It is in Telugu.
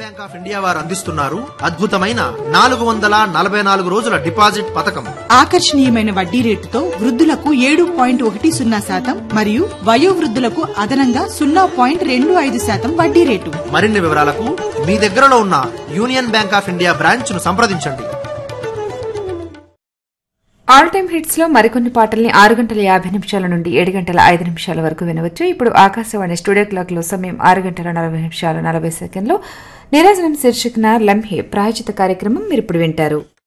బ్యాంక్ ఆఫ్ ఇండియా వారు అందిస్తున్నారు అద్భుతమైన నాలుగు వందల నలభై నాలుగు రోజుల డిపాజిట్ పథకం ఆకర్షణీయమైన వడ్డీ రేటుతో వృద్ధులకు ఏడు పాయింట్ ఒకటి సున్నా శాతం మరియు వయోవృద్ధులకు అదనంగా సున్నా పాయింట్ రెండు ఐదు శాతం వడ్డీ రేటు మరిన్ని వివరాలకు మీ దగ్గరలో ఉన్న Union Bank of India branch ను సంప్రదించండి ఆల్ టైమ్ హిట్స్ లో మరికొన్ని పాటల్ని ఆరు గంటల యాభై నిమిషాల నుండి ఏడు గంటల ఐదు నిమిషాల వరకు వినవచ్చు ఇప్పుడు ఆకాశవాణి స్టూడియో క్లాక్ లో సమయం ఆరు గంటల నలభై నిమిషాల నలభై సెకండ్లు నిరాజనం శీర్షికన లంహే ప్రాయోజిత కార్యక్రమం మీరు ఇప్పుడు వింటారు